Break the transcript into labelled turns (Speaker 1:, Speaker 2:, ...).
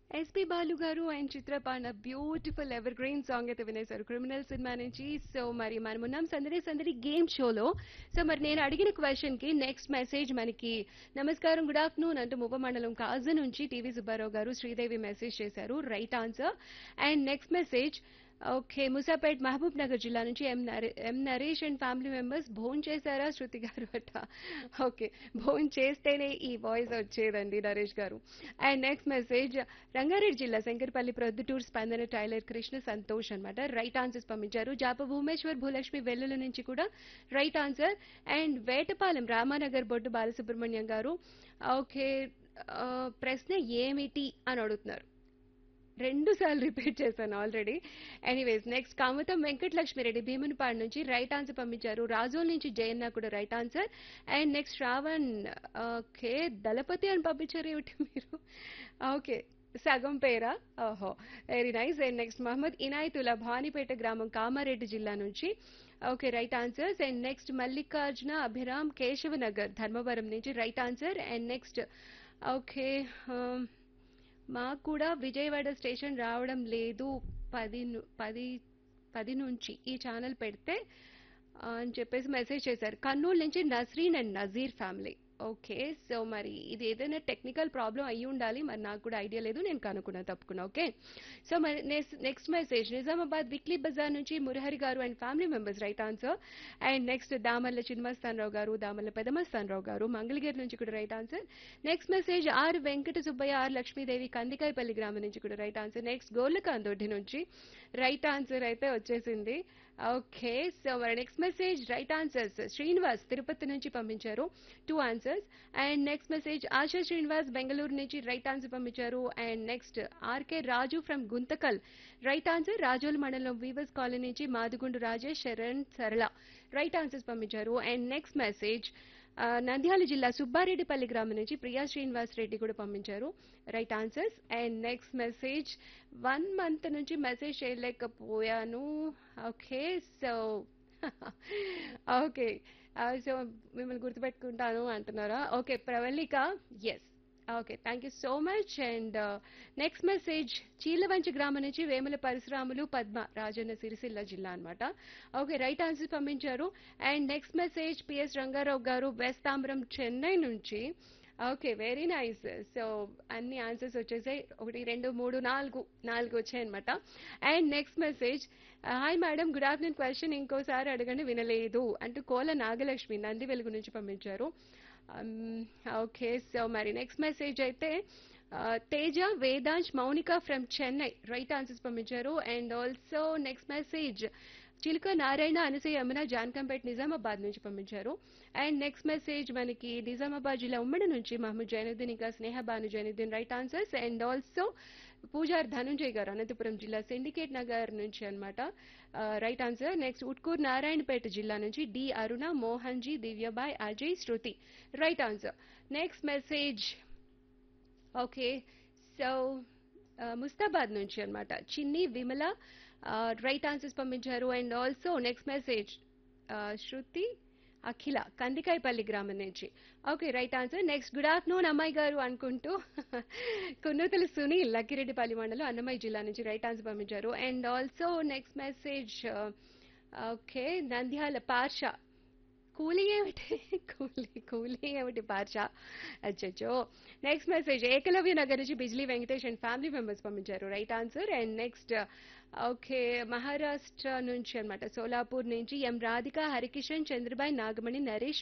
Speaker 1: SP Balu గారు and Chitra పాండ beautiful evergreen song అయితే వినేశారు క్రిమినల్ సినిమా నుంచి సో మరి మనం ఉన్నాం సందడి సందడి గేమ్ షోలో సో మరి నేను అడిగిన క్వశ్చన్ కి నెక్స్ట్ మెసేజ్ మనకి నమస్కారం గుడ్ ఆఫ్టర్నూన్ అంటూ ముప్ప మండలం కాజు నుంచి టీవీ సుబ్బారావు గారు శ్రీదేవి మెసేజ్ చేశారు right answer and next message okay Musapet Mahabub Nagar జిల్లా నుంచి M Nare M Naresh and family members phone చేశారా శృతి గారు అట ఓకే భోన్ చేస్తేనే ఈ వాయిస్ వచ్చేదండి నరేష్ గారు అండ్ నెక్స్ట్ మెసేజ్ రంగారెడ్డి జిల్లా శంకర్పల్లి ప్రొద్దుటూరు స్పందన టైలర్ కృష్ణ సంతోష్ అనమాట రైట్ ఆన్సర్స్ పంపించారు జాప భూమేశ్వర్ భూలక్ష్మి వెల్లుల నుంచి కూడా right answer and Vetapalem Ramanagar Boddu Balasubrahmanyam గారు ఓకే ఆ, ప్రశ్న ఏమిటి అని అడుగుతున్నారు రెండు సార్లు రిపీట్ చేశాను already anyways next Kamatham Venkatalakshmireddy Bhimunipadu నుంచి రైట్ ఆన్సర్ పంపించారు రాజోల్ నుంచి జయన్న కూడా right answer and next Shravan okay Dalapathi అని పంపించారు ఏమిటి మీరు ఓకే సగం పేరా ఓహో very nice and next Mohammed Inayatullah Bhanipeta గ్రామం కామారెడ్డి జిల్లా నుంచి okay right answers and next Mallikarjuna Abhiram Keshavanagar Dharmavaram నుంచి right answer and next okay మాకు కూడా విజయవాడ స్టేషన్ రావడం లేదు పది ను- పది పది నుంచి ఈ ఛానల్ పెడితే ఆ, అని చెప్పేసి మెసేజ్ చేశారు కర్నూలు నుంచి Nasreen and Nazeer family okay so మరి ఇది ఏదైనా టెక్నికల్ ప్రాబ్లం అయ్యి ఉండాలి మరి నాకు కూడా ఐడియా లేదు నేను కనుక్కున్నా తప్పుకున్నా ఓకే సో మరి నెక్స్ట్ మెసేజ్ నిజామాబాద్ వీక్లీ బజార్ నుంచి మురహరి గారు and family members right answer and next Damalla Chinmastanarao గారు దామల్ల పెదమస్తానరావు గారు మంగళగిరి నుంచి కూడా right answer next message R Venkata Subbaiah R Lakshmidevi Kandikayapalli గ్రామం నుంచి కూడా రైట్ ఆన్సర్ నెక్స్ట్ గోర్లకాందొడ్డి నుంచి రైట్ ఆన్సర్ అయితే వచ్చేసింది ఓకే సో మరి next message right answers Srinivas Tirupati నుంచి పంపించారు two answers and next message Asha Srinivas Bengaluru నుంచి రైట్ ఆన్సర్ పంపించారు and next RK Raju from Guntakal right answer Razole మండలం వీవర్స్ కాలనీ నుంచి మాదుగుండు రాజేష్ శరణ్ సరళ రైట్ ఆన్సర్స్ పంపించారు అండ్ నెక్స్ట్ మెసేజ్ ఆ, నంద్యాల జిల్లా సుబ్బారెడ్డిపల్లి గ్రామం నుంచి ప్రియా శ్రీనివాస్ రెడ్డి కూడా పంపించారు right answers and next message one month నుంచి మెసేజ్ చేయలేకపోయాను ఓకే సో ఓకే సో మిమ్మల్ని గుర్తుపెట్టుకుంటాను అంటున్నారా okay Pravallika yes okay thank you so much and next message Chilavanchi గ్రామం నుంచి వేముల పరశురాములు పద్మ రాజన్న సిరిసిల్ల జిల్లా అన్నమాట ఓకే రైట్ ఆన్సర్ పంపించారు and next message PS Rangarao గారు వెస్ట్ తాంబరం చెన్నై నుంచి ఓకే వెరీ నైస్ సో అన్ని ఆన్సర్స్ వచ్చేసాయి ఒకటి రెండు మూడు నాలుగు నాలుగు వచ్చాయి అనమాట and next message hi madam good afternoon question ఇంకోసారి అడగండి వినలేదు అంటూ కోల నాగలక్ష్మి నంది వెలుగు నుంచి పంపించారు ఓకే సో మరి నెక్స్ట్ మెసేజ్ అయితే ఆ, Teja Vedansh Mounika from Chennai right answers పంపించారు and also next message Chiluka Narayana Anasuya Yamuna Jankampet Nizamabad నుంచి పంపించారు అండ్ నెక్స్ట్ మెసేజ్ మనకి నిజామాబాద్ జిల్లా ఉమ్మడి నుంచి మహమ్మద్ జైనుద్దీన్ ఇంకా Sneha Banu Zainuddin right answers and also Pujar Dhanunjay గారు అనంతపురం జిల్లా సిండికేట్ నగర్ నుంచి అన్నమాట right answer next Utkoor Narayanpet జిల్లా నుంచి D Aruna Mohan ji Divyabai Ajay Shruti right answer next message okay so Mustabad నుంచి అన్నమాట చిన్ని విమల రైట్ ఆన్సర్స్ పంపించారు and also next message Shruti Akhila Kandikayapalli గ్రామం నుంచి okay right answer next good afternoon అమ్మాయి గారు అనుకుంటూ కున్నతులు సునీల్ లక్కిరెడ్డిపల్లి మండలం అన్నమయ్య జిల్లా నుంచి రైట్ ఆన్సర్ పంపించారు and also next message okay Nandyal పార్ష కూలీ ఏమిటి కూలీ కూలీ ఏమిటి పార్ష అచ్చచ్చో నెక్స్ట్ మెసేజ్ ఏకలవ్య నగర్ నుంచి Bijli Venkatesh and family members పంపించారు right answer and next okay Maharashtra నుంచి అన్నమాట సోలాపూర్ నుంచి ఎం రాధిక హరికిషన్ చంద్రబాయ్ నాగమణి నరేష్